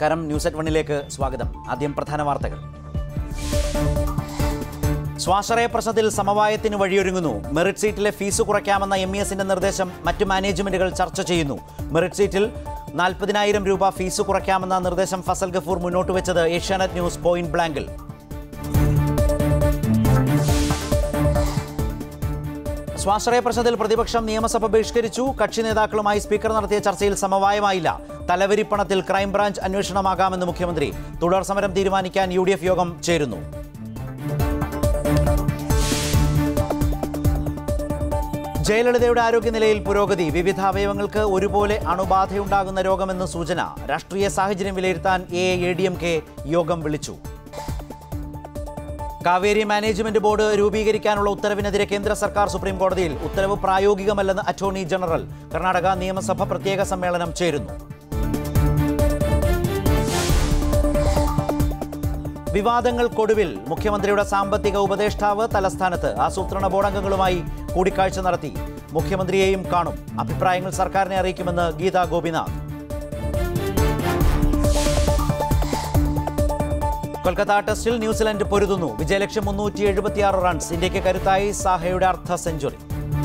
നമസ്കാരം news at വണ്ണിലേക്ക് സ്വാഗതം ആദ്യം പ്രധാന വാർത്തകൾ സ്വാശ്രയ പ്രശ്നത്തിൽ സമവായത്തിന് വഴിയൊരുങ്ങുന്നു മെറിറ്റ് സീറ്റിലെ ഫീസ് കുറയ്ക്കാമെന്ന എം ഇ എസിന്റെ നിർദ്ദേശം മറ്റ് മാനേജ്മെന്റുകൾ ചർച്ച ചെയ്യുന്നു മെറിറ്റ് സീറ്റിൽ നാൽപ്പതിനായിരം രൂപ ഫീസ് കുറയ്ക്കാമെന്ന നിർദ്ദേശം ഫസൽ ഗഫൂർ മുന്നോട്ട് വെച്ചത് ഏഷ്യാനെറ്റ് ന്യൂസ് പോയിന്റ് ബ്ലാങ്കിൽ സ്വാശ്രയ പ്രശ്നത്തിൽ പ്രതിപക്ഷം നിയമസഭ ബഹിഷ്കരിച്ചു കക്ഷി നേതാക്കളുമായി സ്പീക്കർ നടത്തിയ ചർച്ചയിൽ സമവായമായില്ല തലവരിപ്പണത്തിൽ ക്രൈംബ്രാഞ്ച് അന്വേഷണമാകാമെന്ന് മുഖ്യമന്ത്രി തുടർ സമരം തീരുമാനിക്കാൻ യു യോഗം ചേരുന്നു ജയലളിതയുടെ ആരോഗ്യനിലയിൽ പുരോഗതി വിവിധ അവയവങ്ങൾക്ക് ഒരുപോലെ അണുബാധയുണ്ടാകുന്ന രോഗമെന്ന് സൂചന രാഷ്ട്രീയ സാഹചര്യം വിലയിരുത്താൻ A A D M K യോഗം വിളിച്ചു കാവേരി മാനേജ്മെന്റ് ബോർഡ് രൂപീകരിക്കാനുള്ള ഉത്തരവിനെതിരെ കേന്ദ്ര സർക്കാർ സുപ്രീം കോടതിയിൽ ഉത്തരവ് പ്രായോഗികമല്ലെന്ന് അറ്റോർണി ജനറൽ കർണാടക നിയമസഭ പ്രത്യേക സമ്മേളനം ചേരുന്നു വിവാദങ്ങൾക്കൊടുവിൽ മുഖ്യമന്ത്രിയുടെ സാമ്പത്തിക ഉപദേഷ്ടാവ് തലസ്ഥാനത്ത് ആസൂത്രണ ബോർഡ് അംഗങ്ങളുമായി കൂടിക്കാഴ്ച നടത്തി മുഖ്യമന്ത്രിയെയും കാണും അഭിപ്രായങ്ങൾ സർക്കാരിനെ അറിയിക്കുമെന്ന് ഗീതാ ഗോപിനാഥ് കൊൽക്കത്ത ടെസ്റ്റിൽ ന്യൂസിലൻഡ് പൊരുതുന്നു വിജയലക്ഷ്യം മുന്നൂറ്റി എഴുപത്തിയാറ് റൺസ് ഇന്ത്യക്ക് കരുത്തായി സാഹയുടെ അർദ്ധ സെഞ്ചുറി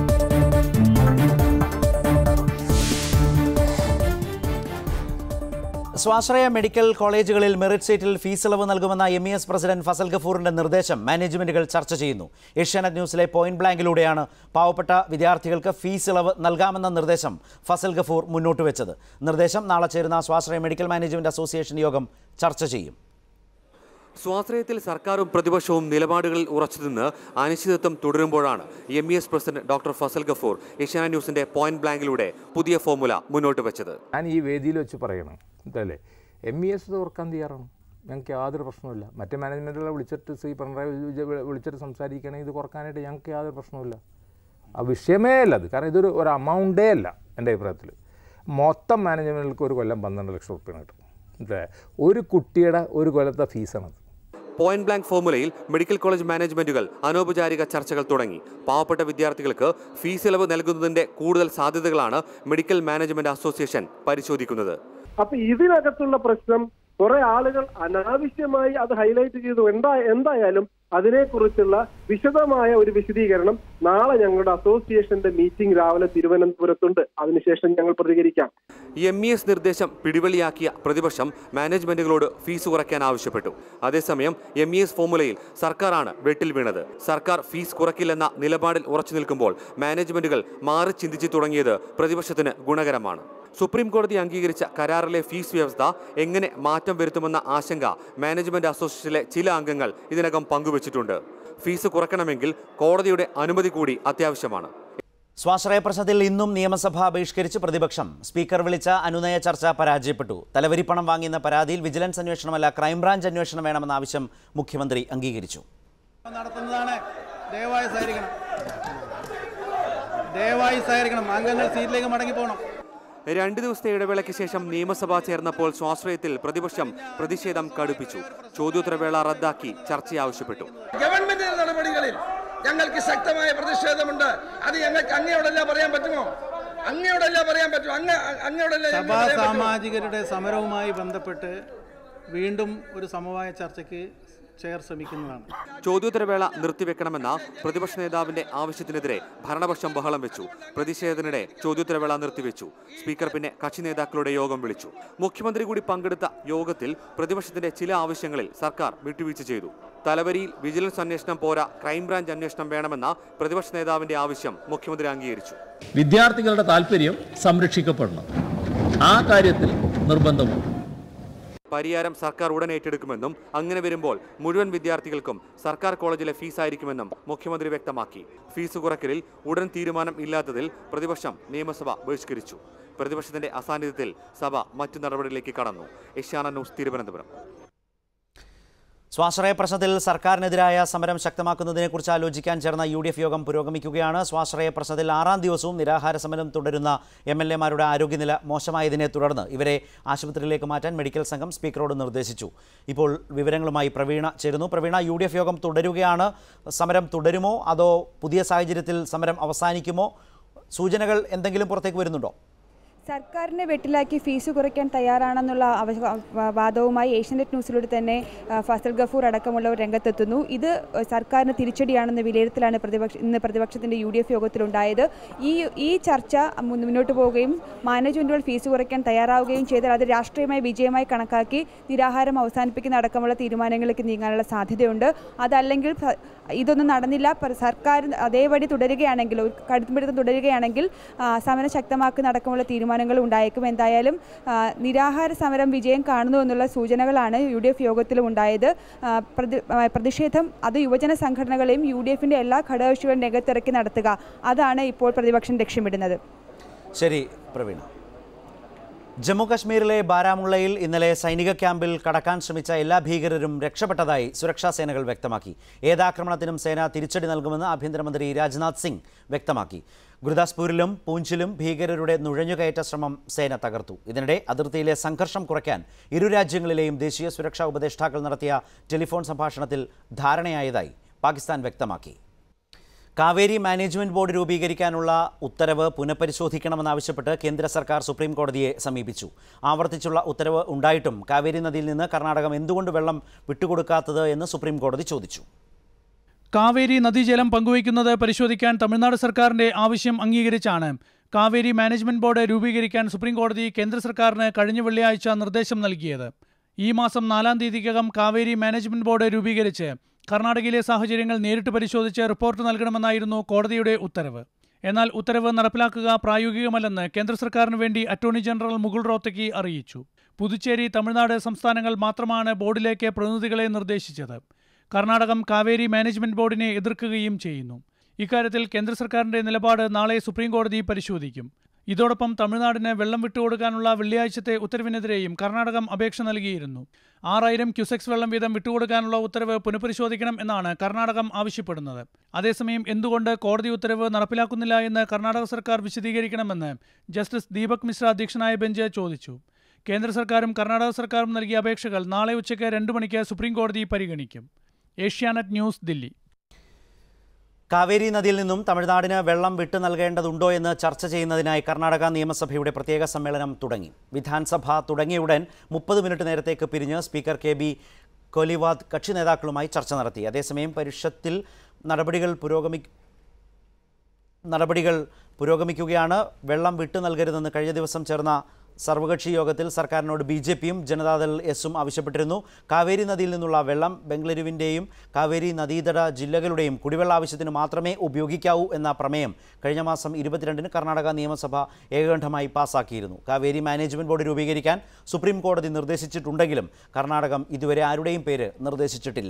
സ്വാശ്രയ മെഡിക്കൽ കോളേജുകളിൽ മെറിറ്റ് സീറ്റിൽ ഫീസ് ഇളവ് നൽകുമെന്ന M E S president Fazal ഗഫൂറിന്റെ നിർദ്ദേശം മാനേജ്മെന്റുകൾ ചർച്ച ചെയ്യുന്നു ഏഷ്യാനെറ്റ് ന്യൂസിലെ പോയിന്റ് ബ്ലാങ്കിലൂടെയാണ് പാവപ്പെട്ട വിദ്യാർത്ഥികൾക്ക് ഫീസ് ഇളവ് നൽകാമെന്ന നിർദ്ദേശം ഫസൽ ഗഫൂർ മുന്നോട്ട് വെച്ചത് നിർദ്ദേശം നാളെ ചേരുന്ന സ്വാശ്രയ മെഡിക്കൽ മാനേജ്മെന്റ് അസോസിയേഷൻ യോഗം ചർച്ച ചെയ്യും സ്വാശ്രയത്തിൽ സർക്കാരും പ്രതിപക്ഷവും നിലപാടുകളിൽ ഉറച്ചുനിന്ന് അനിശ്ചിതത്വം തുടരുമ്പോഴാണ് M E S president doctor Fazal Gafoor Asianet ന്യൂസിന്റെ പോയിന്റ് ബ്ലാങ്കിലൂടെ പുതിയ ഫോർമുല മുന്നോട്ട് വെച്ചത് ഞാൻ ഈ വേദിയിൽ വെച്ച് പറയണം എന്തല്ലേ എം ഇ എസ് തുറക്കാൻ തയ്യാറാണ് ഞങ്ങൾക്ക് യാതൊരു പ്രശ്നവുമില്ല മറ്റേ മാനേജ്മെൻറ്റുകളെ വിളിച്ചിട്ട് ശ്രീ പിണറായി വിജയൻ വിളിച്ചിട്ട് സംസാരിക്കുകയാണെങ്കിൽ ഇത് കുറക്കാനായിട്ട് ഞങ്ങൾക്ക് യാതൊരു പ്രശ്നവുമില്ല ആ വിഷയമേ അല്ല അത് കാരണം ഇതൊരു ഒരു അമൗണ്ടേ അല്ല എൻ്റെ അഭിപ്രായത്തിൽ മൊത്തം മാനേജ്മെൻറ്റുകൾക്ക് ഒരു കൊല്ലം പന്ത്രണ്ട് ലക്ഷം റുപ്യ കിട്ടും അല്ലേ ഒരു കുട്ടിയുടെ ഒരു കൊല്ലത്തെ ഫീസാണത് പോയിന്റ് ബ്ലാങ്ക് ഫോർമുലയിൽ മെഡിക്കൽ കോളേജ് മാനേജ്മെന്റുകൾ അനൗപചാരിക ചർച്ചകൾ തുടങ്ങി പാവപ്പെട്ട വിദ്യാർത്ഥികൾക്ക് ഫീസ് ഇളവ് നൽകുന്നതിന്റെ കൂടുതൽ സാധ്യതകളാണ് മെഡിക്കൽ മാനേജ്മെന്റ് അസോസിയേഷൻ പരിശോധിക്കുന്നത് അപ്പൊ ഇതിനകത്തുള്ള പ്രശ്നം കുറെ ആളുകൾ അനാവശ്യമായി അത് ഹൈലൈറ്റ് ചെയ്തു എന്താ എന്തായാലും അതിനെക്കുറിച്ചുള്ള വിശദമായ ഒരു വിശദീകരണം നാളെ ഞങ്ങളുടെ അസോസിയേഷന്റെ മീറ്റിംഗ് രാവിലെ തിരുവനന്തപുരത്തുണ്ട് അതിനുശേഷം ഞങ്ങൾ പ്രതികരിക്കാം എം ഇ എസ് നിർദ്ദേശം പിടിവലിയാക്കിയ പ്രതിപക്ഷം മാനേജ്മെന്റുകളോട് ഫീസ് കുറയ്ക്കാൻ ആവശ്യപ്പെട്ടു അതേസമയം എം ഇ എസ് ഫോർമുലയിൽ സർക്കാരാണ് വെട്ടിൽ വീണത് സർക്കാർ ഫീസ് കുറയ്ക്കില്ലെന്ന നിലപാടിൽ ഉറച്ചു നിൽക്കുമ്പോൾ മാനേജ്മെന്റുകൾ മാറി ചിന്തിച്ചു തുടങ്ങിയത് പ്രതിപക്ഷത്തിന് ഗുണകരമാണ് സുപ്രീം കോടതി അംഗീകരിച്ച കരാറിലെ ഫീസ് വ്യവസ്ഥ എങ്ങനെ മാറ്റം വരുത്തുമെന്ന ആശങ്ക മാനേജ്മെന്റ് അസോസിയേഷനിലെ ചില അംഗങ്ങൾ ഇതിനകം പങ്കുവച്ചിട്ടുണ്ട് ഫീസ് കുറയ്ക്കണമെങ്കിൽ കോടതിയുടെ അനുമതി കൂടി അത്യാവശ്യമാണ് സ്വാശ്രയ പ്രശ്നത്തിൽ ഇന്നും നിയമസഭ ബഹിഷ്കരിച്ച് പ്രതിപക്ഷം സ്പീക്കർ വിളിച്ച അനുനയ ചർച്ച പരാജയപ്പെട്ടു തലവരിപ്പണം വാങ്ങിയെന്ന പരാതിയിൽ വിജിലൻസ് അന്വേഷണമല്ല ക്രൈംബ്രാഞ്ച് അന്വേഷണം വേണമെന്ന ആവശ്യം മുഖ്യമന്ത്രി അംഗീകരിച്ചു നടത്തുന്നതാണ് ദയവായി സഹകരിക്കണം ദയവായി സഹകരിക്കണം അംഗങ്ങൾ സീറ്റിലേക്ക് മടങ്ങി പോകണം രണ്ട് ദിവസത്തെ ഇടവേളയ്ക്ക് ശേഷം നിയമസഭ ചേർന്നപ്പോൾ സ്വാശ്രയത്തിൽ പ്രതിപക്ഷം പ്രതിഷേധം കടുപ്പിച്ചു ചോദ്യോത്തരവേള റദ്ദാക്കി ചർച്ച ആവശ്യപ്പെട്ടു ഗവൺമെന്റിന്റെ നടപടികളിൽ ഞങ്ങൾക്ക് ശക്തമായ പ്രതിഷേധമുണ്ട് അത് ഞങ്ങൾക്ക് അങ്ങയോടല്ല പറയാൻ പറ്റുമോ അങ്ങയോടല്ല പറയാൻ പറ്റുമോ അങ്ങ അങ്ങയോടല്ല ഞങ്ങൾക്ക് സഭാ പറയാൻ പറ്റുമോ? സാമാജികരുടെ സമരവുമായി ബന്ധപ്പെട്ട് വീണ്ടും ഒരു സമവായ ചർച്ചയ്ക്ക് ചെയർ ശ്രമിക്കുന്നതാണ് ചോദ്യോത്തരവേള നിർത്തിവെക്കണമെന്ന പ്രതിപക്ഷ നേതാവിന്റെ ആവശ്യത്തിനെതിരെ ഭരണപക്ഷം ബഹളം വെച്ചു പ്രതിഷേധത്തിനിടെ ചോദ്യോത്തരവേള നിർത്തിവെച്ചു സ്പീക്കർ പിന്നെ കക്ഷി നേതാക്കളുടെ യോഗം വിളിച്ചു മുഖ്യമന്ത്രി കൂടി പങ്കെടുത്ത യോഗത്തിൽ പ്രതിപക്ഷത്തിന്റെ ചില ആവശ്യങ്ങളിൽ സർക്കാർ വിട്ടുവീഴ്ച ചെയ്തു തലവരിയിൽ വിജിലൻസ് അന്വേഷണം പോരാ ക്രൈംബ്രാഞ്ച് അന്വേഷണം വേണമെന്ന പ്രതിപക്ഷ നേതാവിന്റെ ആവശ്യം മുഖ്യമന്ത്രി അംഗീകരിച്ചു വിദ്യാർത്ഥികളുടെ താല്പര്യം സംരക്ഷിക്കപ്പെടണം ആ കാര്യത്തിൽ നിർബന്ധമാണ് പരിയാരം സർക്കാർ ഉടൻ ഏറ്റെടുക്കുമെന്നും അങ്ങനെ വരുമ്പോൾ മുഴുവൻ വിദ്യാർത്ഥികൾക്കും സർക്കാർ കോളേജിലെ ഫീസായിരിക്കുമെന്നും മുഖ്യമന്ത്രി വ്യക്തമാക്കി ഫീസ് കുറയ്ക്കലിൽ ഉടൻ തീരുമാനം ഇല്ലാത്തതിൽ പ്രതിപക്ഷം നിയമസഭ ബഹിഷ്കരിച്ചു പ്രതിപക്ഷത്തിന്റെ അസാന്നിധ്യത്തിൽ സഭ മറ്റു നടപടിയിലേക്ക് കടന്നു ഏഷ്യാന ന്യൂസ് തിരുവനന്തപുരം സ്വാശ്രയ പ്രശ്നത്തിൽ സർക്കാരിനെതിരായ സമരം ശക്തമാക്കുന്നതിനെക്കുറിച്ച് ആലോചിക്കാൻ ചേർന്ന യു ഡി എഫ് യോഗം പുരോഗമിക്കുകയാണ് സ്വാശ്രയ പ്രശ്നത്തിൽ ആറാം ദിവസവും നിരാഹാര സമരം തുടരുന്ന എം എൽ എമാരുടെ ആരോഗ്യനില മോശമായതിനെ തുടർന്ന് ഇവരെ ആശുപത്രിയിലേക്ക് മാറ്റാൻ മെഡിക്കൽ സംഘം സ്പീക്കറോട് നിർദ്ദേശിച്ചു ഇപ്പോൾ വിവരങ്ങളുമായി പ്രവീണ ചേരുന്നു പ്രവീണ യു ഡി എഫ് യോഗം തുടരുകയാണ് സമരം തുടരുമോ അതോ പുതിയ സാഹചര്യത്തിൽ സമരം അവസാനിക്കുമോ സൂചനകൾ എന്തെങ്കിലും പുറത്തേക്ക് വരുന്നുണ്ടോ സർക്കാരിനെ വെട്ടിലാക്കി ഫീസ് കുറയ്ക്കാൻ തയ്യാറാണെന്നുള്ള അവ- വ- വാദവുമായി ഏഷ്യനെറ്റ് ന്യൂസിലൂടെ തന്നെ ആ, ഫസൽ ഗഫൂർ അടക്കമുള്ളവർ രംഗത്തെത്തുന്നു ഇത് സർക്കാരിന് തിരിച്ചടിയാണെന്ന വിലയിരുത്തലാണ് പ്രതിപക്ഷ ഇന്ന് പ്രതിപക്ഷത്തിന്റെ യു ഡി എഫ് യോഗത്തിലുണ്ടായത് ഈ ഈ ചർച്ച മുൻ- മുന്നോട്ട് പോവുകയും മാനേജ്മെന്റുകൾ ഫീസ് കുറയ്ക്കാൻ തയ്യാറാവുകയും ചെയ്താൽ അത് രാഷ്ട്രീയമായ വിജയമായി കണക്കാക്കി നിരാഹാരം അവസാനിപ്പിക്കുന്ന അടക്കമുള്ള തീരുമാനങ്ങളിലേക്ക് നീങ്ങാനുള്ള സാധ്യതയുണ്ട് അതല്ലെങ്കിൽ സ- ഇതൊന്നും നടന്നില്ല പ- സർക്കാർ അതേപടി തുടരുകയാണെങ്കിൽ ഒരു കടുത്തുപിടുത്തം തുടരുകയാണെങ്കിൽ ആ, സമരം ശക്തമാക്കുന്ന അടക്കമുള്ള തീരുമാനങ്ങൾ ഉണ്ടായേക്കും എന്തായാലും ആ, നിരാഹാര സമരം വിജയം കാണുന്നു എന്നുള്ള സൂചനകളാണ് യു ഡി എഫ് യോഗത്തിലും ഉണ്ടായത് ആ, പ്രതി- ആ, പ്രതിഷേധം അത് യുവജന സംഘടനകളെയും യു ഡി എഫിൻ്റെ എല്ലാ ഘടകകക്ഷികളും രംഗത്തിറക്കി നടത്തുക അതാണ് ഇപ്പോൾ പ്രതിപക്ഷം ലക്ഷ്യമിടുന്നത് ശരി പ്രവീണ ജമ്മു കശ്മീരിലെ ബാരാമുള്ളയിൽ ഇന്നലെ സൈനിക ക്യാമ്പിൽ കടക്കാൻ ശ്രമിച്ച എല്ലാ ഭീകരരും രക്ഷപ്പെട്ടതായി സുരക്ഷാ സേനകൾ വ്യക്തമാക്കി ഏതാക്രമണത്തിനും സേന തിരിച്ചടി നൽകുമെന്ന് ആഭ്യന്തരമന്ത്രി രാജ്നാഥ് സിംഗ് വ്യക്തമാക്കി ഗുരുദാസ്പൂരിലും പൂഞ്ചിലും ഭീകരരുടെ നുഴഞ്ഞുകയറ്റ ശ്രമം സേന തകർത്തു ഇതിനിടെ അതിർത്തിയിലെ സംഘർഷം കുറയ്ക്കാൻ ഇരു രാജ്യങ്ങളിലെയും ദേശീയ സുരക്ഷാ ഉപദേഷ്ടാക്കൾ നടത്തിയ ടെലിഫോൺ സംഭാഷണത്തിൽ ധാരണയായതായി പാകിസ്ഥാൻ വ്യക്തമാക്കി കാവേരി മാനേജ്മെന്റ് ബോർഡ് രൂപീകരിക്കാനുള്ള ഉത്തരവ് പുനഃപരിശോധിക്കണമെന്നാവശ്യപ്പെട്ട് കേന്ദ്ര സർക്കാർ സുപ്രീം കോടതിയെ സമീപിച്ചു ആവർത്തിച്ചുള്ള ഉത്തരവ് ഉണ്ടായിട്ടും കാവേരി നദിയിൽ നിന്ന് കർണാടകം എന്തുകൊണ്ട് വെള്ളം വിട്ടുകൊടുക്കാത്തത് എന്ന് സുപ്രീം കോടതി ചോദിച്ചു കാവേരി നദീജലം പങ്കുവയ്ക്കുന്നത് പരിശോധിക്കാൻ തമിഴ്നാട് സർക്കാരിന്റെ ആവശ്യം അംഗീകരിച്ചാണ് കാവേരി മാനേജ്മെന്റ് ബോർഡ് രൂപീകരിക്കാൻ സുപ്രീംകോടതി കേന്ദ്ര സർക്കാരിന് കഴിഞ്ഞ വെള്ളിയാഴ്ച നിർദ്ദേശം നൽകിയത് ഈ മാസം നാലാം തീയതിക്കകം കാവേരി മാനേജ്മെന്റ് ബോർഡ് രൂപീകരിച്ച് കർണാടകയിലെ സാഹചര്യങ്ങൾ നേരിട്ട് പരിശോധിച്ച് റിപ്പോർട്ട് നൽകണമെന്നായിരുന്നു കോടതിയുടെ ഉത്തരവ് എന്നാൽ ഉത്തരവ് നടപ്പിലാക്കുക പ്രായോഗികമല്ലെന്ന് കേന്ദ്ര സർക്കാരിന് വേണ്ടി അറ്റോർണി ജനറൽ മുകുൾ റോത്തക്കി അറിയിച്ചു പുതുച്ചേരി തമിഴ്നാട് സംസ്ഥാനങ്ങൾ മാത്രമാണ് ബോർഡിലേക്ക് പ്രതിനിധികളെ നിർദ്ദേശിച്ചത് കർണാടകം കാവേരി മാനേജ്മെന്റ് ബോർഡിനെ എതിർക്കുകയും ചെയ്യുന്നു ഇക്കാര്യത്തിൽ കേന്ദ്ര സർക്കാരിന്റെ നിലപാട് നാളെ സുപ്രീം കോടതി പരിശോധിക്കും ഇതോടൊപ്പം തമിഴ്നാടിന് വെള്ളം വിട്ടുകൊടുക്കാനുള്ള വെള്ളിയാഴ്ചത്തെ ഉത്തരവിനെതിരെയും കർണാടകം അപേക്ഷ നൽകിയിരുന്നു ആറായിരം ക്യുസെക്സ് വെള്ളം വീതം വിട്ടുകൊടുക്കാനുള്ള ഉത്തരവ് പുനഃപരിശോധിക്കണം എന്നാണ് കർണാടകം ആവശ്യപ്പെടുന്നത് അതേസമയം എന്തുകൊണ്ട് കോടതി ഉത്തരവ് നടപ്പിലാക്കുന്നില്ല എന്ന് കർണാടക സർക്കാർ വിശദീകരിക്കണമെന്ന് ജസ്റ്റിസ് ദീപക് മിശ്ര അധ്യക്ഷനായ ബെഞ്ച് ചോദിച്ചു കേന്ദ്ര സർക്കാരും കർണാടക സർക്കാരും നൽകിയ അപേക്ഷകൾ നാളെ ഉച്ചയ്ക്ക് രണ്ട് മണിക്ക് സുപ്രീം കോടതി പരിഗണിക്കും ഏഷ്യാനെറ്റ് ന്യൂസ് ദില്ലി കാവേരി നദിയിൽ നിന്നും തമിഴ്നാടിന് വെള്ളം വിട്ടു നൽകേണ്ടതുണ്ടോ എന്ന് ചർച്ച ചെയ്യുന്നതിനായി കർണാടക നിയമസഭയുടെ പ്രത്യേക സമ്മേളനം തുടങ്ങി വിധാൻസഭ തുടങ്ങിയുടൻ മുപ്പത് മിനിറ്റ് നേരത്തേക്ക് പിരിഞ്ഞ് സ്പീക്കർ കെ ബി കൊലിവാദ് കക്ഷി നേതാക്കളുമായി ചർച്ച നടത്തി അതേസമയം പരിഷത്തിൽ നടപടികൾ പുരോഗമി നടപടികൾ പുരോഗമിക്കുകയാണ് വെള്ളം വിട്ടു നൽകരുതെന്ന് കഴിഞ്ഞ ദിവസം ചേർന്ന സർവകക്ഷി യോഗത്തിൽ സർക്കാരിനോട് ബി ജെ പിയും ജനതാദൾ എസും ആവശ്യപ്പെട്ടിരുന്നു കാവേരി നദിയിൽ നിന്നുള്ള വെള്ളം ബംഗളൂരുവിൻ്റെയും കാവേരി നദീതട ജില്ലകളുടെയും കുടിവെള്ള ആവശ്യത്തിന് മാത്രമേ ഉപയോഗിക്കാവൂ എന്ന പ്രമേയം കഴിഞ്ഞ മാസം ഇരുപത്തിരണ്ടിന് കർണാടക നിയമസഭ ഏകകണ്ഠമായി പാസാക്കിയിരുന്നു കാവേരി മാനേജ്മെന്റ് ബോർഡ് രൂപീകരിക്കാൻ സുപ്രീം കോടതി നിർദ്ദേശിച്ചിട്ടുണ്ടെങ്കിലും കർണാടകം ഇതുവരെ ആരുടെയും പേര് നിർദ്ദേശിച്ചിട്ടില്ല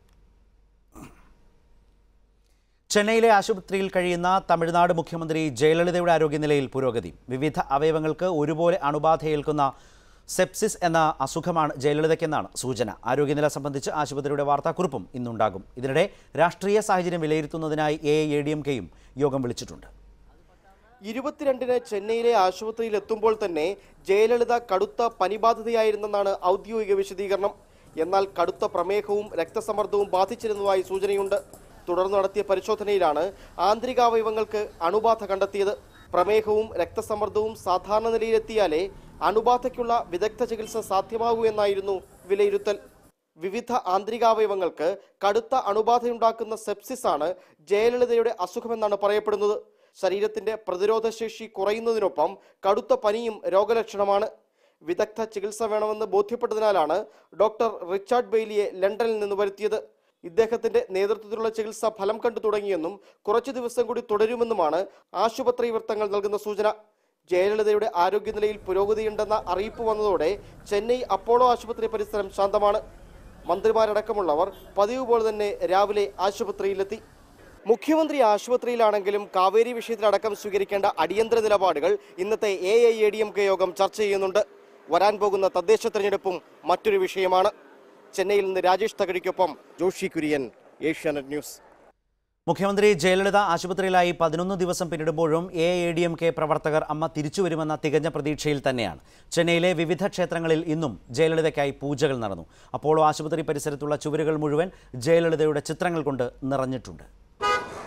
ചെന്നൈയിലെ ആശുപത്രിയിൽ കഴിയുന്ന തമിഴ്നാട് മുഖ്യമന്ത്രി ജയലളിതയുടെ ആരോഗ്യനിലയിൽ പുരോഗതി വിവിധ അവയവങ്ങൾക്ക് ഒരുപോലെ അണുബാധയേൽക്കുന്ന സെപ്സിസ് എന്ന അസുഖമാണ് ജയലളിതയ്ക്കെന്നാണ് സൂചന ആരോഗ്യനില സംബന്ധിച്ച് ആശുപത്രിയുടെ വാർത്താക്കുറിപ്പും ഇന്നുണ്ടാകും ഇതിനിടെ രാഷ്ട്രീയ സാഹചര്യം വിലയിരുത്തുന്നതിനായി എ എ ഡി എം കെയും യോഗം വിളിച്ചിട്ടുണ്ട് ഇരുപത്തിരണ്ടിന് ചെന്നൈയിലെ ആശുപത്രിയിൽ എത്തുമ്പോൾ തന്നെ ജയലളിത കടുത്ത പനിബാധിതയായിരുന്നെന്നാണ് ഔദ്യോഗിക വിശദീകരണം എന്നാൽ കടുത്ത പ്രമേഹവും രക്തസമ്മർദ്ദവും ബാധിച്ചിരുന്നതായി സൂചനയുണ്ട് തുടർന്ന് നടത്തിയ പരിശോധനയിലാണ് ആന്തരികാവയവങ്ങൾക്ക് അണുബാധ കണ്ടെത്തിയത് പ്രമേഹവും രക്തസമ്മർദ്ദവും സാധാരണ നിലയിലെത്തിയാലേ അണുബാധയ്ക്കുള്ള വിദഗ്ധ ചികിത്സ സാധ്യമാകൂ എന്നായിരുന്നു വിലയിരുത്തൽ വിവിധ ആന്തരികാവയവങ്ങൾക്ക് കടുത്ത അണുബാധയുണ്ടാക്കുന്ന സെപ്സിസ് ആണ് ജയലളിതയുടെ അസുഖമെന്നാണ് പറയപ്പെടുന്നത് ശരീരത്തിന്റെ പ്രതിരോധശേഷി കുറയുന്നതിനൊപ്പം കടുത്ത പനിയും രോഗലക്ഷണമാണ് വിദഗ്ധ ചികിത്സ വേണമെന്ന് ബോധ്യപ്പെട്ടതിനാലാണ് ഡോക്ടർ റിച്ചാർഡ് ബെയ്ലിയെ ലണ്ടനിൽ നിന്ന് വരുത്തിയത് ഇദ്ദേഹത്തിന്റെ നേതൃത്വത്തിലുള്ള ചികിത്സ ഫലം കണ്ടു തുടങ്ങിയെന്നും കുറച്ചു ദിവസം കൂടി തുടരുമെന്നുമാണ് ആശുപത്രി വൃത്തങ്ങൾ നൽകുന്ന സൂചന ജയലളിതയുടെ ആരോഗ്യനിലയിൽ പുരോഗതിയുണ്ടെന്ന അറിയിപ്പ് വന്നതോടെ ചെന്നൈ അപ്പോളോ ആശുപത്രി പരിസരം ശാന്തമാണ് മന്ത്രിമാരടക്കമുള്ളവർ പതിവ് പോലെ തന്നെ രാവിലെ ആശുപത്രിയിലെത്തി മുഖ്യമന്ത്രി ആശുപത്രിയിലാണെങ്കിലും കാവേരി വിഷയത്തിലടക്കം സ്വീകരിക്കേണ്ട അടിയന്തര നിലപാടുകൾ ഇന്നത്തെ A I A D M K യോഗം ചർച്ച ചെയ്യുന്നുണ്ട് വരാൻ പോകുന്ന തദ്ദേശ തെരഞ്ഞെടുപ്പും മറ്റൊരു വിഷയമാണ് ചെന്നൈയിൽ നിന്ന് രാജേഷ് തകഴിക്കൊപ്പം ജോഷി കുര്യൻ ഏഷ്യാനെറ്റ് ന്യൂസ് മുഖ്യമന്ത്രി ജയലളിത ആശുപത്രിയിലായി പതിനൊന്ന് ദിവസം പിന്നിടുമ്പോഴും A A D M K പ്രവർത്തകർ അമ്മ തിരിച്ചുവരുമെന്ന തികഞ്ഞ പ്രതീക്ഷയിൽ തന്നെയാണ് ചെന്നൈയിലെ വിവിധ ക്ഷേത്രങ്ങളിൽ ഇന്നും ജയലളിതയ്ക്കായി പൂജകൾ നടന്നു അപ്പോളോ ആശുപത്രി പരിസരത്തുള്ള ചുവരുകൾ മുഴുവൻ ജയലളിതയുടെ ചിത്രങ്ങൾ കൊണ്ട് നിറഞ്ഞിട്ടുണ്ട്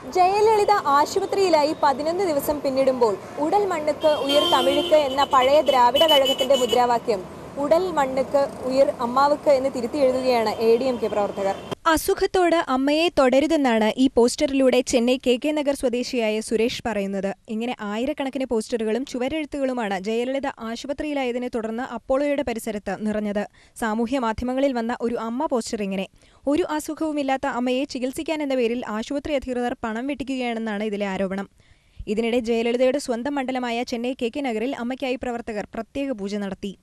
ജയലളിത ആശുപത്രിയിലായി പതിനൊന്ന് ദിവസം പിന്നിടുമ്പോൾ ഉടൽ മണ്ണുക്ക് ഉയർ തമിഴുക്ക് എന്ന പഴയ ദ്രാവിഡ കഴകത്തിന്റെ മുദ്രാവാക്യം ഉടൽ മണ്ണുക്ക് ഉയർ അമ്മാവുക്ക് എന്ന് തിരുത്തി എഴുതുകയാണ് എ ഡി എം കെ പ്രവർത്തകർ അസുഖത്തോട് അമ്മയെ തുടരുതെന്നാണ് ഈ പോസ്റ്ററിലൂടെ ചെന്നൈ കെ കെ നഗർ സ്വദേശിയായ സുരേഷ് പറയുന്നത് ഇങ്ങനെ ആയിരക്കണക്കിന് പോസ്റ്ററുകളും ചുവരെഴുത്തുകളുമാണ് ജയലളിത ആശുപത്രിയിലായതിനെ തുടർന്ന് അപ്പോളോയുടെ പരിസരത്ത് നിറഞ്ഞത് സാമൂഹ്യ മാധ്യമങ്ങളിൽ വന്ന ഒരു അമ്മ പോസ്റ്റർ ഇങ്ങനെ ഒരു അസുഖവുമില്ലാത്ത അമ്മയെ ചികിത്സിക്കാൻ എന്ന പേരിൽ ആശുപത്രി അധികൃതർ പണം വെട്ടിക്കുകയാണെന്നാണ് ഇതിലെ ആരോപണം ഇതിനിടെ ജയലളിതയുടെ സ്വന്തം മണ്ഡലമായ ചെന്നൈ കെ കെ നഗറിൽ അമ്മയ്ക്കായി പ്രവർത്തകർ പ്രത്യേക പൂജ നടത്തി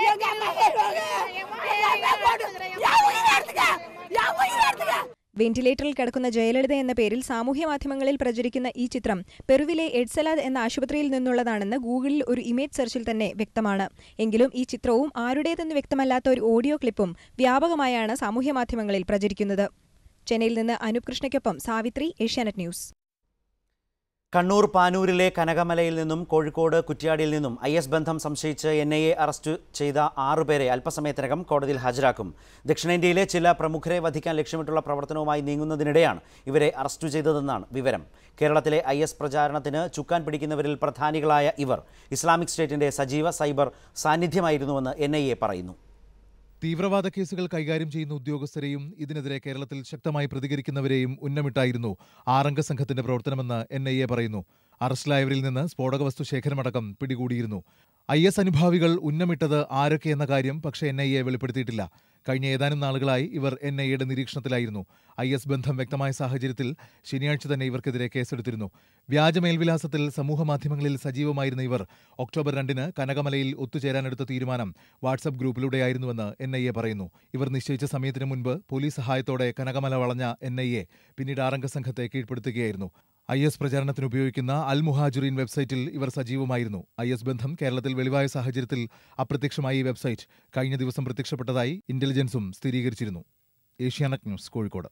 വെന്റിലേറ്ററിൽ കിടക്കുന്ന ജയലളിത എന്ന പേരിൽ സാമൂഹ്യ മാധ്യമങ്ങളിൽ പ്രചരിക്കുന്ന ഈ ചിത്രം പെറുവിലെ എഡ്സലാദ് എന്ന ആശുപത്രിയിൽ നിന്നുള്ളതാണെന്ന് ഗൂഗിളിൽ ഒരു ഇമേജ് സെർച്ചിൽ തന്നെ വ്യക്തമാണ് എങ്കിലും ഈ ചിത്രവും ആരുടേതെന്ന് വ്യക്തമല്ലാത്ത ഒരു ഓഡിയോ ക്ലിപ്പും വ്യാപകമായാണ് സാമൂഹ്യ മാധ്യമങ്ങളിൽ പ്രചരിക്കുന്നത് ചെന്നൈയിൽ നിന്ന് അനൂപ് കൃഷ്ണയ്ക്കൊപ്പം സാവിത്രി ഏഷ്യാനെറ്റ് ന്യൂസ് കണ്ണൂർ പാനൂരിലെ കനകമലയിൽ നിന്നും കോഴിക്കോട് കുറ്റ്യാടിയിൽ നിന്നും ഐ എസ് ബന്ധം സംശയിച്ച് എൻ ഐ എ അറസ്റ്റ് ചെയ്ത ആറുപേരെ അല്പസമയത്തിനകം കോടതിയിൽ ഹാജരാക്കും ദക്ഷിണേന്ത്യയിലെ ചില പ്രമുഖരെ വധിക്കാൻ ലക്ഷ്യമിട്ടുള്ള പ്രവർത്തനവുമായി നീങ്ങുന്നതിനിടെയാണ് ഇവരെ അറസ്റ്റ് ചെയ്തതെന്നാണ് വിവരം കേരളത്തിലെ ഐ എസ് പ്രചാരണത്തിന് ചുക്കാൻ പിടിക്കുന്നവരിൽ പ്രധാനികളായ ഇവർ ഇസ്ലാമിക് സ്റ്റേറ്റിന്റെ സജീവ സൈബർ സാന്നിധ്യമായിരുന്നുവെന്ന് എൻ ഐ എ പറയുന്നു തീവ്രവാദ കേസുകൾ കൈകാര്യം ചെയ്യുന്ന ഉദ്യോഗസ്ഥരെയും ഇതിനെതിരെ കേരളത്തിൽ ശക്തമായി പ്രതികരിക്കുന്നവരെയും ഉന്നമിട്ടായിരുന്നു ആറംഗ സംഘത്തിന്റെ പ്രവർത്തനമെന്ന് എൻ ഐ എ പറയുന്നു അറസ്റ്റിലായവരിൽ നിന്ന് സ്ഫോടക വസ്തു ശേഖരമടക്കം പിടികൂടിയിരുന്നു ഐ എസ് അനുഭാവികൾ ഉന്നമിട്ടത് ആരൊക്കെ എന്ന കാര്യം പക്ഷേ എൻ ഐ എ വെളിപ്പെടുത്തിയിട്ടില്ല കഴിഞ്ഞ ഏതാനും നാളുകളായി ഇവർ എൻ ഐ എയുടെ നിരീക്ഷണത്തിലായിരുന്നു ഐ എസ് ബന്ധം വ്യക്തമായ സാഹചര്യത്തിൽ ശനിയാഴ്ച തന്നെ ഇവർക്കെതിരെ കേസെടുത്തിരുന്നു വ്യാജ മേൽവിലാസത്തിൽ സമൂഹമാധ്യമങ്ങളിൽ സജീവമായിരുന്ന ഇവർ ഒക്ടോബർ രണ്ടിന് കനകമലയിൽ ഒത്തുചേരാനെടുത്ത തീരുമാനം വാട്സപ്പ് ഗ്രൂപ്പിലൂടെയായിരുന്നുവെന്ന് എൻ ഐ എ പറയുന്നു ഇവർ നിശ്ചയിച്ച സമയത്തിന് മുൻപ് പോലീസ് സഹായത്തോടെ കനകമല വളഞ്ഞ എൻ ഐ എ പിന്നീട് ആറംഗ സംഘത്തെ കീഴ്പ്പെടുത്തുകയായിരുന്നു ഐ എസ് പ്രചാരണത്തിന് ഉപയോഗിക്കുന്ന അൽ മുഹാജുറീൻ വെബ്സൈറ്റിൽ ഇവർ സജീവമായിരുന്നു ഐ എസ് ബന്ധം കേരളത്തിൽ വെളിവായ സാഹചര്യത്തിൽ അപ്രത്യക്ഷമായ ഈ വെബ്സൈറ്റ് കഴിഞ്ഞ ദിവസം പ്രത്യക്ഷപ്പെട്ടതായി ഇന്റലിജൻസും സ്ഥിരീകരിച്ചിരുന്നു Asianet news Kozhikode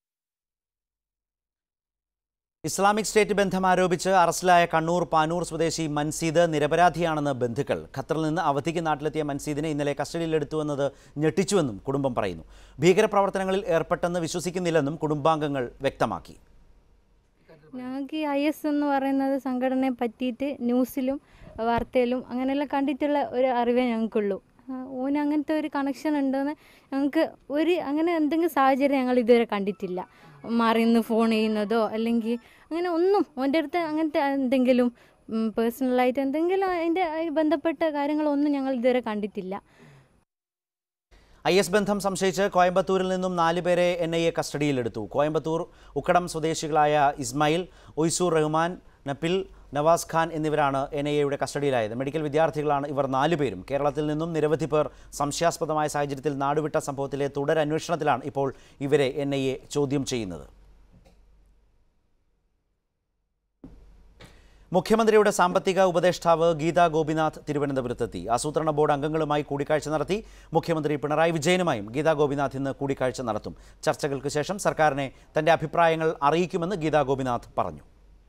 Islamic state ബന്ധം ആരോപിച്ച് അറസ്റ്റിലായ കണ്ണൂർ പാനൂർ സ്വദേശി മൻസീദ് നിരപരാധിയാണെന്ന് ബന്ധുക്കൾ ഖത്തറിൽ നിന്ന് അവധിക്ക് നാട്ടിലെത്തിയ മൻസീദിനെ ഇന്നലെ കസ്റ്റഡിയിലെടുത്തുവെന്നത് ഞെട്ടിച്ചുവെന്നും കുടുംബം പറയുന്നു ഭീകരപ്രവർത്തനങ്ങളിൽ ഏർപ്പെട്ടെന്ന് വിശ്വസിക്കുന്നില്ലെന്നും കുടുംബാംഗങ്ങൾ വ്യക്തമാക്കി ഞങ്ങൾക്ക് ഈ ഐ എസ് എന്ന് പറയുന്നത് സംഘടനയെ പറ്റിയിട്ട് ന്യൂസിലും വാർത്തയിലും അങ്ങനെയെല്ലാം കണ്ടിട്ടുള്ള ഒരു അറിവേ ഞങ്ങൾക്കുള്ളൂ ആ, ഓന് അങ്ങനത്തെ ഒരു കണക്ഷൻ ഉണ്ടെന്ന് ഞങ്ങൾക്ക് ഒരു അങ്ങനെ എന്തെങ്കിലും സാഹചര്യം ഞങ്ങൾ ഇതുവരെ കണ്ടിട്ടില്ല മറിയുന്നു ഫോൺ ചെയ്യുന്നതോ അല്ലെങ്കിൽ അങ്ങനെ ഒന്നും ഓൻ്റെ അടുത്ത് അങ്ങനത്തെ എന്തെങ്കിലും പേഴ്സണലായിട്ട് എന്തെങ്കിലും അതിൻ്റെ ബന്ധപ്പെട്ട കാര്യങ്ങളൊന്നും ഞങ്ങൾ ഇതുവരെ കണ്ടിട്ടില്ല ഐ എസ് ബന്ധം സംശയിച്ച് കോയമ്പത്തൂരിൽ നിന്നും നാലുപേരെ എൻ ഐ എ കസ്റ്റഡിയിലെടുത്തു കോയമ്പത്തൂർ ഉക്കടം സ്വദേശികളായ ഇസ്മായിൽ ഒയ്സൂർ റഹ്മാൻ നപ്പിൽ നവാസ് ഖാൻ എന്നിവരാണ് എൻ ഐ എയുടെ കസ്റ്റഡിയിലായത് മെഡിക്കൽ വിദ്യാർത്ഥികളാണ് ഇവർ നാലുപേരും കേരളത്തിൽ നിന്നും നിരവധി പേർ സംശയാസ്പദമായ സാഹചര്യത്തിൽ നാടുവിട്ട സംഭവത്തിലെ തുടരന്വേഷണത്തിലാണ് ഇപ്പോൾ ഇവരെ എൻ ഐ എ ചോദ്യം ചെയ്യുന്നത് മുഖ്യമന്ത്രിയുടെ സാമ്പത്തിക ഉപദേഷ്ടാവ് ഗീതാ ഗോപിനാഥ് തിരുവനന്തപുരത്തെത്തി ആസൂത്രണ ബോർഡ് അംഗങ്ങളുമായി കൂടിക്കാഴ്ച നടത്തി മുഖ്യമന്ത്രി പിണറായി വിജയനുമായും ഗീതാ ഗോപിനാഥ് ഇന്ന് കൂടിക്കാഴ്ച നടത്തും ചർച്ചകൾക്ക് ശേഷം സർക്കാരിനെ തന്റെ അഭിപ്രായങ്ങൾ അറിയിക്കുമെന്ന് ഗീതാ ഗോപിനാഥ് പറഞ്ഞു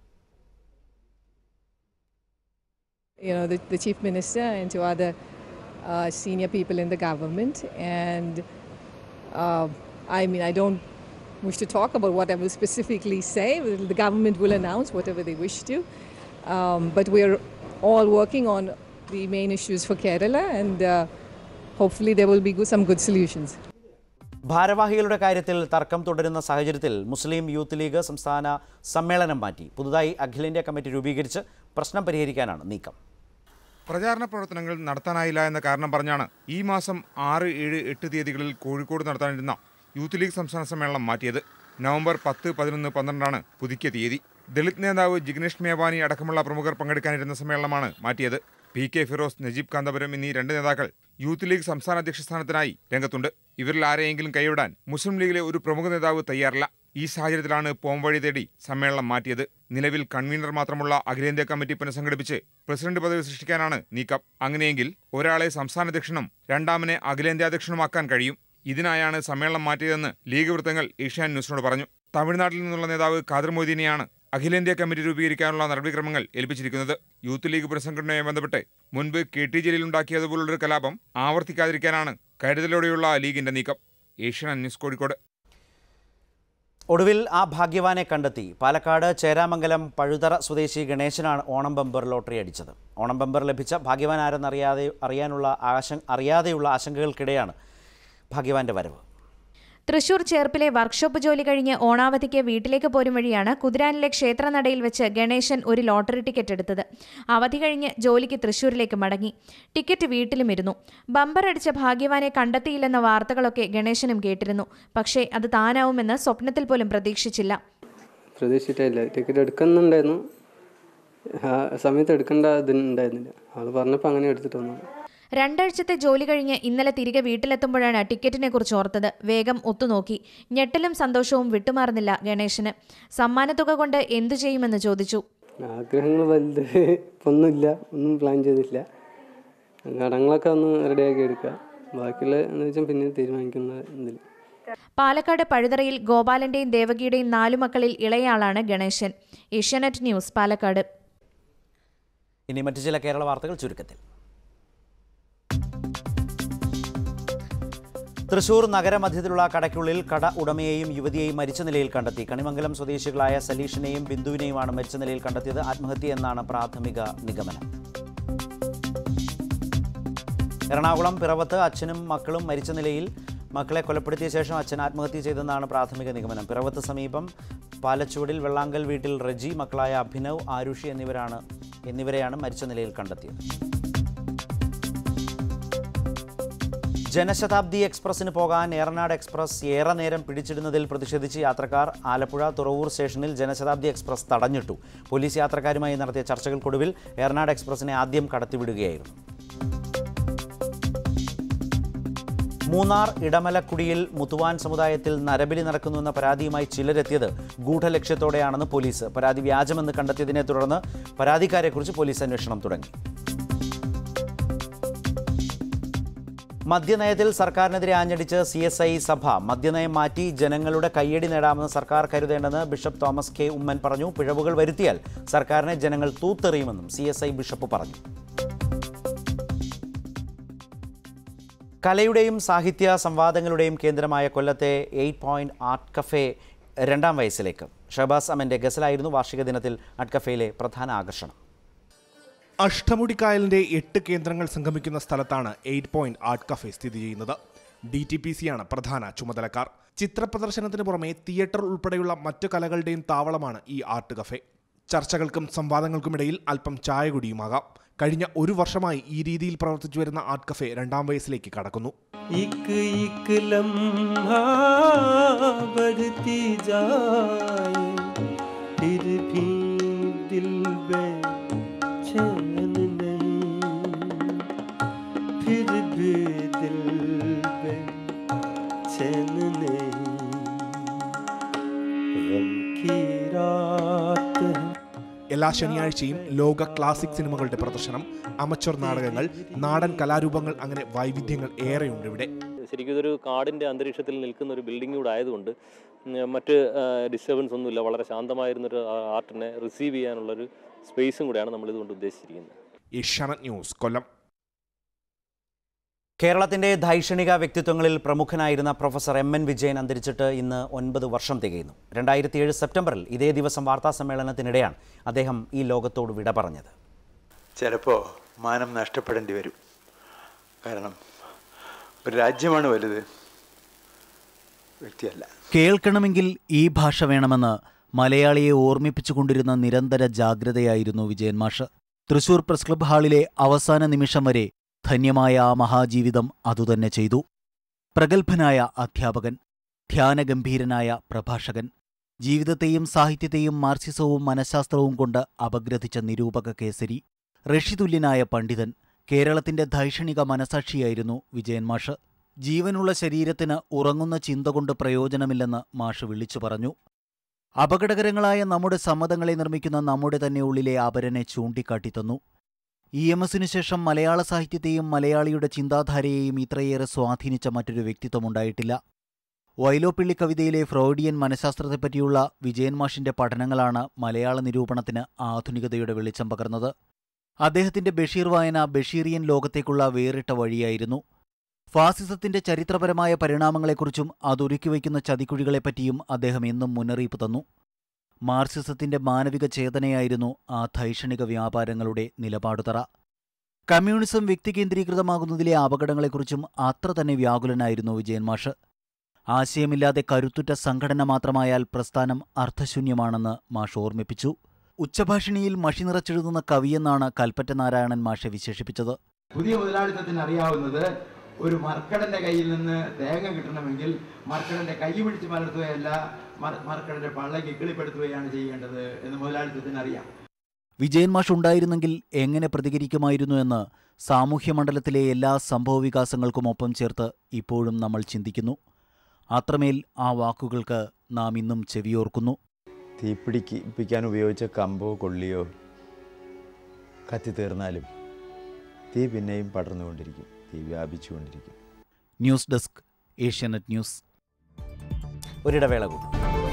you know, the, the chief minister and to other uh, senior people in the government. And uh, I mean, I don't wish to talk about what I will specifically say. The government will announce whatever they wish to. Um, but we're all working on the main issues for Kerala, and uh, hopefully there will be good, some good solutions. ഭാരവാഹികളുടെ കാര്യത്തിൽ തർക്കം തുടരുന്ന സാഹചര്യത്തിൽ മുസ്ലിം youth league സംസ്ഥാന സമ്മേളനം മാറ്റി പുതുതായി അഖിലേന്ത്യാ കമ്മിറ്റി രൂപീകരിച്ച് പ്രശ്നം പരിഹരിക്കാനാണ് നീക്കം പ്രചാരണ പ്രവർത്തനങ്ങൾ നടത്താനായില്ല എന്ന കാരണം പറഞ്ഞാണ് ഈ മാസം ആറ് ഏഴ് എട്ട് തീയതികളിൽ കോഴിക്കോട് നടത്താനിരുന്ന യൂത്ത് ലീഗ് സംസ്ഥാന സമ്മേളനം മാറ്റിയത് നവംബർ പത്ത് പതിനൊന്ന് പന്ത്രണ്ടാണ് പുതുക്കിയ തീയതി ദളിത് നേതാവ് ജിഗ്നേഷ് മേവാനി അടക്കമുള്ള പ്രമുഖർ പങ്കെടുക്കാനിരുന്ന സമ്മേളനമാണ് മാറ്റിയത് പി കെ ഫിറോസ് നജീബ് കാന്തപുരം എന്നീ രണ്ട് നേതാക്കൾ യൂത്ത് ലീഗ് സംസ്ഥാന അധ്യക്ഷ സ്ഥാനത്തിനായി രംഗത്തുണ്ട് ഇവരിൽ ആരെയെങ്കിലും കൈവിടാൻ മുസ്ലിം ലീഗിലെ ഒരു പ്രമുഖ നേതാവ് തയ്യാറല്ല ഈ സാഹചര്യത്തിലാണ് പോംവഴി തേടി സമ്മേളനം മാറ്റിയത് നിലവിൽ കൺവീനർ മാത്രമുള്ള അഖിലേന്ത്യാ കമ്മിറ്റി പുനഃസംഘടിപ്പിച്ച് പ്രസിഡന്റ് പദവി സൃഷ്ടിക്കാനാണ് നീക്കം അങ്ങനെയെങ്കിൽ ഒരാളെ സംസ്ഥാന അധ്യക്ഷനും രണ്ടാമനെ അഖിലേന്ത്യാ അധ്യക്ഷനുമാക്കാൻ കഴിയും ഇതിനായാണ് സമ്മേളനം മാറ്റിയതെന്ന് ലീഗ് വൃത്തങ്ങൾ ഏഷ്യാൻ ന്യൂസിനോട് പറഞ്ഞു തമിഴ്നാട്ടിൽ നിന്നുള്ള നേതാവ് ഖാദർ മൊയ്തീനെയാണ് അഖിലേന്ത്യാ കമ്മിറ്റി രൂപീകരിക്കാനുള്ള നടപടിക്രമങ്ങൾ ഏൽപ്പിച്ചിരിക്കുന്നത് യൂത്ത് ലീഗ് പുനഃസംഘടനയുമായി ബന്ധപ്പെട്ട് മുൻപ് കെ ടി ജലീൽ ഉണ്ടാക്കിയതുപോലുള്ളൊരു കലാപം ആവർത്തിക്കാതിരിക്കാനാണ് കരുതലോടെയുള്ള ലീഗിന്റെ നീക്കം ഏഷ്യാനെറ്റ് ന്യൂസ് കോഴിക്കോട് ഒടുവിൽ ആ ഭാഗ്യവാനെ കണ്ടെത്തി പാലക്കാട് ചേരാമംഗലം പഴുതറ സ്വദേശി ഗണേശനാണ് ഓണം ബമ്പർ ലോട്ടറി അടിച്ചത് ഓണം ബമ്പർ ലഭിച്ച ഭാഗ്യവാൻ ആരെന്നറിയാതെ അറിയാനുള്ള ആശ അറിയാതെയുള്ള ആശങ്കകൾക്കിടെയാണ് ഭാഗ്യവാന്റെ വരവ് തൃശൂർ ചേർപ്പിലെ വർക്ക്ഷോപ്പ് ജോലി കഴിഞ്ഞ് ഓണാവധിക്ക് വീട്ടിലേക്ക് പോരും വഴിയാണ് കുതിരാനിലെ ക്ഷേത്രനടയിൽ വെച്ച് ഗണേശൻ ഒരു ലോട്ടറി ടിക്കറ്റ് എടുത്തത് അവധി കഴിഞ്ഞ് ജോലിക്ക് തൃശൂരിലേക്ക് മടങ്ങി ടിക്കറ്റ് വീട്ടിലും ഇരുന്നു ബമ്പർ അടിച്ച ഭാഗ്യവാനെ കണ്ടെത്തിയില്ലെന്ന വാർത്തകളൊക്കെ ഗണേശനും കേട്ടിരുന്നു പക്ഷേ അത് താനാവുമെന്ന് സ്വപ്നത്തിൽ പോലും പ്രതീക്ഷിച്ചില്ല പ്രതീക്ഷിച്ചിട്ടില്ല ടിക്കറ്റ് എടുക്കുന്നുണ്ടായിരുന്നു ആ സമയത്ത് എടുക്കേണ്ട ഇതുണ്ടായിരുന്നില്ല ആൾ പറഞ്ഞപ്പോൾ അങ്ങനെ എടുത്തിട്ട് വന്നു രണ്ടാഴ്ചത്തെ ജോലി കഴിഞ്ഞ് ഇന്നലെ തിരികെ വീട്ടിലെത്തുമ്പോഴാണ് ടിക്കറ്റിനെ കുറിച്ച് ഓർത്തത് വേഗം ഒത്തുനോക്കി ഞെട്ടലും സന്തോഷവും വിട്ടുമാറുന്നില്ല ഗണേശന് സമ്മാനത്തുക കൊണ്ട് എന്തു ചെയ്യുമെന്ന് ചോദിച്ചു ആഗ്രഹങ്ങൾ വലുത് ഇപ്പം ഒന്നുമില്ല ഒന്നും പ്ലാൻ ചെയ്തിട്ടില്ല കടങ്ങളൊക്കെ ഒന്ന് റെഡിയാക്കി എടുക്കുക ബാക്കിയുള്ള എന്ന് വെച്ചാൽ പിന്നെ തീരുമാനിക്കുന്ന ഇതിൽ പാലക്കാട് പഴുതറയിൽ ഗോപാലന്റെയും ദേവകിയുടെയും നാലു മക്കളിൽ ഇളയയാളാണ് ഗണേശൻ ഏഷ്യാനെറ്റ് ന്യൂസ് പാലക്കാട് ഇനി മറ്റു ചില കേരള വാർത്തകൾ ചുരുക്കത്തിൽ തൃശൂർ നഗരമധ്യത്തിലുള്ള കടയ്ക്കുള്ളിൽ കട ഉടമയെയും യുവതിയെയും മരിച്ച നിലയിൽ കണ്ടെത്തി കണിമംഗലം സ്വദേശികളായ സലീഷിനെയും ബിന്ദുവിനെയുമാണ് മരിച്ച നിലയിൽ കണ്ടെത്തിയത് ആത്മഹത്യ എന്നാണ് പ്രാഥമിക നിഗമനം എറണാകുളം പിറവത്ത് അച്ഛനും മക്കളും മരിച്ച നിലയിൽ മക്കളെ കൊലപ്പെടുത്തിയ ശേഷം അച്ഛൻ ആത്മഹത്യ ചെയ്തെന്നാണ് പ്രാഥമിക നിഗമനം പിറവത്ത് സമീപം പാലച്ചുവടിൽ വെള്ളാങ്കൽ വീട്ടിൽ റെജി മക്കളായ അഭിനവ് ആരുഷി എന്നിവരാണ് എന്നിവരെയാണ് മരിച്ച നിലയിൽ കണ്ടെത്തിയത് ജനശതാബ്ദി എക്സ്പ്രസിന് പോകാൻ ഏറനാട് എക്സ്പ്രസ് ഏറെ നേരം പിടിച്ചിടുന്നതിൽ പ്രതിഷേധിച്ച് യാത്രക്കാർ ആലപ്പുഴ തുറവൂർ സ്റ്റേഷനിൽ ജനശതാബ്ദി എക്സ്പ്രസ് തടഞ്ഞിട്ടു പോലീസ് യാത്രക്കാരുമായി നടത്തിയ ചർച്ചകൾക്കൊടുവിൽ ഏറനാട് എക്സ്പ്രസിനെ ആദ്യം കടത്തിവിടുകയായിരുന്നു മൂന്നാർ ഇടമലക്കുടിയിൽ മുത്തുവാൻ സമുദായത്തിൽ നരബലി നടക്കുന്നുവെന്ന പരാതിയുമായി ചിലരെത്തിയത് ഗൂഢലക്ഷ്യത്തോടെയാണെന്ന് പോലീസ് പരാതി വ്യാജമെന്ന് കണ്ടെത്തിയതിനെ തുടർന്ന് പരാതിക്കാരെക്കുറിച്ച് പോലീസ് അന്വേഷണം തുടങ്ങി മദ്യനയത്തിൽ സർക്കാരിനെതിരെ ആഞ്ഞടിച്ച് സി എസ് ഐ സഭ മദ്യനയം മാറ്റി ജനങ്ങളുടെ കയ്യടി നേടാമെന്ന് സർക്കാർ കരുതേണ്ടെന്ന് ബിഷപ്പ് തോമസ് കെ ഉമ്മൻ പറഞ്ഞു പിഴവുകൾ വരുത്തിയാൽ സർക്കാരിനെ ജനങ്ങൾ തൂത്തെറിയുമെന്നും സി എസ് ഐ ബിഷപ്പ് പറഞ്ഞു കലയുടെയും സാഹിത്യ സംവാദങ്ങളുടെയും കേന്ദ്രമായ കൊല്ലത്തെ എയ്റ്റ് പോയിന്റ് ആർട്ട് കഫേ രണ്ടാം വയസ്സിലേക്ക് ഷഹബാസ് അമന്റെ ഗസലായിരുന്നു വാർഷിക ദിനത്തിൽ ആർട്ട് കഫേയിലെ പ്രധാന ആകർഷണം അഷ്ടമുടിക്കായലിന്റെ എട്ട് കേന്ദ്രങ്ങൾ സംഗമിക്കുന്ന സ്ഥലത്താണ് എയ്റ്റ് പോയിന്റ് ആർട്ട് കഫേ സ്ഥിതി ചെയ്യുന്നത് ഡി ടി പി സിയാണ് പ്രധാന ചുമതലക്കാർ ചിത്രപ്രദർശനത്തിന് പുറമെ തിയേറ്റർ ഉൾപ്പെടെയുള്ള മറ്റു കലകളുടെയും താവളമാണ് ഈ ആർട്ട് കഫേ ചർച്ചകൾക്കും സംവാദങ്ങൾക്കുമിടയിൽ അല്പം ചായ കുടിയുമാകാം കഴിഞ്ഞ ഒരു വർഷമായി ഈ രീതിയിൽ പ്രവർത്തിച്ചു വരുന്ന ആർട്ട് കഫേ രണ്ടാം വയസ്സിലേക്ക് കടക്കുന്നു एक एक लम्हा बढ़ती जाए फिर भी दिल में चैन नहीं फिर भी दिल में चैन नहीं गम की रात है എല്ലാ ശനിയാഴ്ചയും ലോക ക്ലാസിക് സിനിമകളുടെ പ്രദർശനം അമച്ചർ നാടകങ്ങൾ നാടൻ കലാരൂപങ്ങൾ അങ്ങനെ വൈവിധ്യങ്ങൾ ഏറെയുണ്ട് ഇവിടെ ശരിക്കും ഇതൊരു കാടിൻ്റെ അന്തരീക്ഷത്തിൽ നിൽക്കുന്ന ഒരു ബിൽഡിംഗ് കൂടെ ആയതുകൊണ്ട് ഉം, മറ്റ് ഡിസ്റ്റർബൻസ് ഒന്നുമില്ല വളരെ ശാന്തമായിരുന്നൊരു ആർട്ടിനെ റിസീവ് ചെയ്യാനുള്ളൊരു സ്പേസും കൂടെയാണ് നമ്മൾ ഇതുകൊണ്ട് ഉദ്ദേശിച്ചിരിക്കുന്നത് ഏഷ്യാനെറ്റ് ന്യൂസ് കൊല്ലം കേരളത്തിന്റെ ധൈഷണിക വ്യക്തിത്വങ്ങളിൽ പ്രമുഖനായിരുന്ന പ്രൊഫസർ എം എൻ വിജയൻ അന്തരിച്ചിട്ട് ഇന്ന് ഒൻപത് വർഷം തികയുന്നു രണ്ടായിരത്തി ഏഴ് സെപ്റ്റംബറിൽ ഇതേ ദിവസം വാർത്താ സമ്മേളനത്തിനിടെയാണ് അദ്ദേഹം ഈ ലോകത്തോട് വിട പറഞ്ഞത് ചിലപ്പോൾ മാനം നഷ്ടപ്പെടേണ്ടി വരും കാരണം ഒരു രാജ്യമാണ് വലുത് വ്യക്തിയല്ല കേൾക്കണമെങ്കിൽ ഈ ഭാഷ വേണമെന്ന് മലയാളിയെ ഓർമ്മിപ്പിച്ചുകൊണ്ടിരുന്ന നിരന്തര ജാഗ്രതയായിരുന്നു വിജയൻ മാഷ് തൃശൂർ പ്രസ് ക്ലബ് ഹാളിലെ അവസാന നിമിഷം വരെ ധന്യമായ ആ മഹാജീവിതം അതുതന്നെ ചെയ്തു പ്രഗത്ഭനായ അധ്യാപകൻ ധ്യാനഗംഭീരനായ പ്രഭാഷകൻ ജീവിതത്തെയും സാഹിത്യത്തെയും മാർക്സിസവും മനഃശാസ്ത്രവും കൊണ്ട് അപഗ്രഥിച്ച നിരൂപക കേസരി ഋഷിതുല്യനായ പണ്ഡിതൻ കേരളത്തിന്റെ ധൈഷണിക മനസാക്ഷിയായിരുന്നു വിജയൻ മാഷ് ജീവനുള്ള ശരീരത്തിന് ഉറങ്ങുന്ന ചിന്ത കൊണ്ട് പ്രയോജനമില്ലെന്ന് മാഷ് വിളിച്ചു പറഞ്ഞു അപകടകരങ്ങളായ നമ്മുടെ സമ്മതങ്ങളെ നിർമ്മിക്കുന്ന നമ്മുടെ തന്നെ ഉള്ളിലെ അപരനെ ചൂണ്ടിക്കാട്ടിത്തന്നു ഇ എം എസിനു ശേഷം മലയാള സാഹിത്യത്തെയും മലയാളിയുടെ ചിന്താധാരയെയും ഇത്രയേറെ സ്വാധീനിച്ച മറ്റൊരു വ്യക്തിത്വമുണ്ടായിട്ടില്ല വൈലോപ്പിള്ളി കവിതയിലെ ഫ്രോയിഡിയൻ മനഃശാസ്ത്രത്തെപ്പറ്റിയുള്ള വിജയൻ മാഷിന്റെ പഠനങ്ങളാണ് മലയാള നിരൂപണത്തിന് ആധുനികതയുടെ വെളിച്ചം പകർന്നത് അദ്ദേഹത്തിന്റെ ബഷീർ വായന ബഷീറിയൻ ലോകത്തേക്കുള്ള വേറിട്ട വഴിയായിരുന്നു ഫാസിസത്തിന്റെ ചരിത്രപരമായ പരിണാമങ്ങളെക്കുറിച്ചും അതൊരുക്കിവയ്ക്കുന്ന ചതിക്കുഴികളെപ്പറ്റിയും അദ്ദേഹം എന്നും മുന്നറിയിപ്പ് തന്നു മാർക്സിസത്തിന്റെ മാനവിക ചേതനയായിരുന്നു ആ ധൈഷണിക വ്യാപാരങ്ങളുടെ നിലപാടുതറ കമ്മ്യൂണിസം വ്യക്തികേന്ദ്രീകൃതമാകുന്നതിലെ അപകടങ്ങളെക്കുറിച്ചും അത്ര തന്നെ വ്യാകുലനായിരുന്നു വിജയൻ മാഷ് ആശയമില്ലാതെ കരുത്തുറ്റ സംഘടന മാത്രമായാൽ പ്രസ്ഥാനം അർത്ഥശൂന്യമാണെന്ന് മാഷ് ഓർമ്മിപ്പിച്ചു ഉച്ചഭാഷിണിയിൽ മഷി നിറച്ചെഴുതുന്ന കവിയെന്നാണ് കൽപ്പറ്റ നാരായണൻ മാഷെ വിശേഷിപ്പിച്ചത് പുതിയ മുതലാളിത്തത്തിന് അറിയാവുന്നത് ഒരു മർക്കടന്റെ കയ്യിൽ നിന്ന് തേങ്ങ കിട്ടണമെങ്കിൽ മർക്കടന്റെ കൈ പിടിച്ച് മലർത്തുകയല്ല മർ- മർക്കടന്റെ പള്ള കിക്കിളിപ്പെടുത്തുകയാണ് ചെയ്യേണ്ടത് എന്ന് മുതലാളിത്തത്തിന് അറിയാം വിജയൻ മാഷ് ഉണ്ടായിരുന്നെങ്കിൽ എങ്ങനെ പ്രതികരിക്കുമായിരുന്നു എന്ന് സാമൂഹ്യ മണ്ഡലത്തിലെ എല്ലാ സംഭവവികാസങ്ങൾക്കുമൊപ്പം ചേർത്ത് ഇപ്പോഴും നമ്മൾ ചിന്തിക്കുന്നു അത്രമേൽ ആ വാക്കുകൾക്ക് നാം ഇന്നും ചെവിയോർക്കുന്നു തീപിടിപ്പിക്കാൻ ഉപയോഗിച്ച കമ്പോ കൊള്ളിയോ കത്തി തീർന്നാലും തീ പിന്നെയും പടർന്നുകൊണ്ടിരിക്കും തീ വ്യാപിച്ചുകൊണ്ടിരിക്കും ന്യൂസ് ഡെസ്ക് ഏഷ്യാനെറ്റ് ന്യൂസ് ഒരിടവേള കൂടി